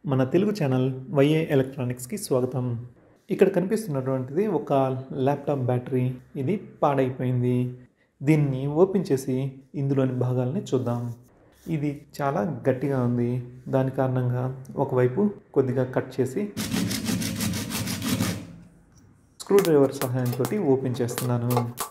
మన తెలుగు ఛానల్ వైఏ ఎలక్ట్రానిక్స్కి స్వాగతం ఇక్కడ కనిపిస్తున్నటువంటిది ఒక ల్యాప్టాప్ బ్యాటరీ ఇది పాడైపోయింది దీన్ని ఓపెన్ చేసి ఇందులోని భాగాల్ని చూద్దాం ఇది చాలా గట్టిగా ఉంది దాని కారణంగా ఒకవైపు కొద్దిగా కట్ చేసి స్క్రూ డ్రైవర్ సహాయంతో ఓపెన్ చేస్తున్నాను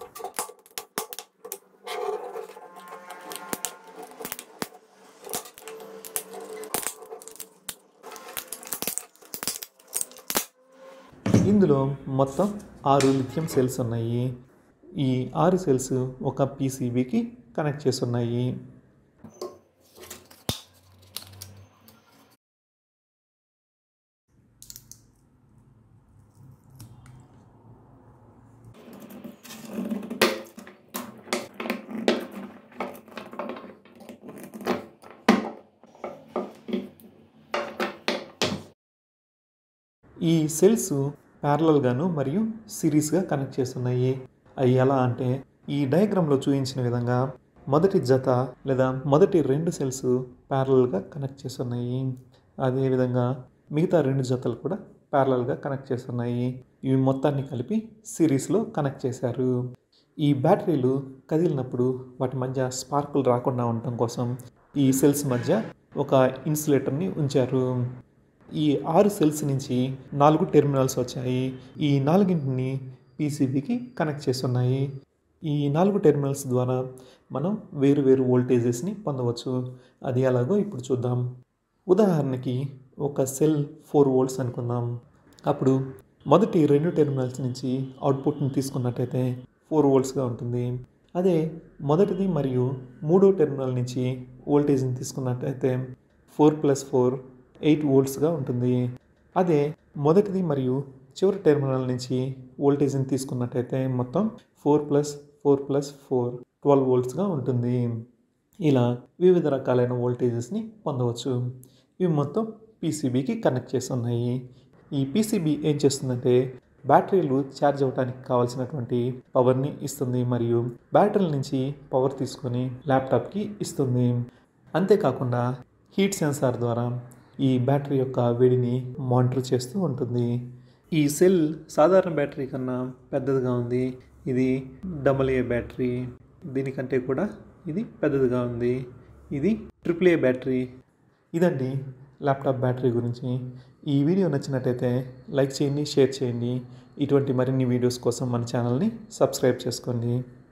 ఇందులో మొత్తం ఆరు లిథియం సెల్స్ ఉన్నాయి ఈ ఆరు సెల్స్ ఒక పీసీబీకి కనెక్ట్ చేసి ఉన్నాయి ఈ సెల్స్ ప్యారలల్గాను మరియు సిరీస్గా కనెక్ట్ చేస్తున్నాయి అవి ఎలా అంటే ఈ డయాగ్రామ్లో చూపించిన విధంగా మొదటి జత లేదా మొదటి రెండు సెల్స్ ప్యారలల్గా కనెక్ట్ చేస్తున్నాయి అదేవిధంగా మిగతా రెండు జతలు కూడా ప్యారలల్గా కనెక్ట్ చేస్తున్నాయి ఇవి మొత్తాన్ని కలిపి సిరీస్లో కనెక్ట్ చేశారు ఈ బ్యాటరీలు కదిలినప్పుడు వాటి మధ్య స్పార్కులు రాకుండా ఉండటం కోసం ఈ సెల్స్ మధ్య ఒక ఇన్సులేటర్ని ఉంచారు ఈ ఆరు సెల్స్ నుంచి నాలుగు టెర్మినల్స్ వచ్చాయి ఈ నాలుగింటిని పీసీబీకి కనెక్ట్ చేస్తున్నాయి ఈ నాలుగు టెర్మినల్స్ ద్వారా మనం వేరు వేరు వోల్టేజెస్ని పొందవచ్చు అది ఎలాగో ఇప్పుడు చూద్దాం ఉదాహరణకి ఒక సెల్ ఫోర్ వోల్ట్స్ అనుకుందాం అప్పుడు మొదటి రెండు టెర్మినల్స్ నుంచి అవుట్పుట్ని తీసుకున్నట్టయితే ఫోర్ వోల్ట్స్గా ఉంటుంది అదే మొదటిది మరియు మూడో టెర్మినల్ నుంచి వోల్టేజ్ని తీసుకున్నట్టయితే ఫోర్ ప్లస్ ఫోర్ ఎయిట్ వోల్ట్స్గా ఉంటుంది అదే మొదటిది మరియు చివరి టెర్మినల్ నుంచి వోల్టేజ్ని తీసుకున్నట్టయితే మొత్తం four plus four plus four twelve వోల్ట్స్గా ఉంటుంది ఇలా వివిధ రకాలైన వోల్టేజెస్ని పొందవచ్చు ఇవి మొత్తం పీసీబీకి కనెక్ట్ చేసి ఉన్నాయి ఈ పీసీబీ ఏం చేస్తుందంటే బ్యాటరీలు ఛార్జ్ అవ్వడానికి కావాల్సినటువంటి పవర్ని ఇస్తుంది మరియు బ్యాటరీల నుంచి పవర్ తీసుకొని ల్యాప్టాప్కి ఇస్తుంది అంతేకాకుండా హీట్ సెన్సార్ ద్వారా ఈ బ్యాటరీ యొక్క వేడిని మానిటర్ చేస్తూ ఉంటుంది ఈ సెల్ సాధారణ బ్యాటరీ కన్నా పెద్దదిగా ఉంది ఇది డబల్ ఏ బ్యాటరీ దీనికంటే కూడా ఇది పెద్దదిగా ఉంది ఇది ట్రిపుల్ ఏ బ్యాటరీ ఇదండి ల్యాప్టాప్ బ్యాటరీ గురించి ఈ వీడియో నచ్చినట్టయితే లైక్ చేయండి షేర్ చేయండి ఇటువంటి మరిన్ని వీడియోస్ కోసం మన ఛానల్ని సబ్స్క్రైబ్ చేసుకోండి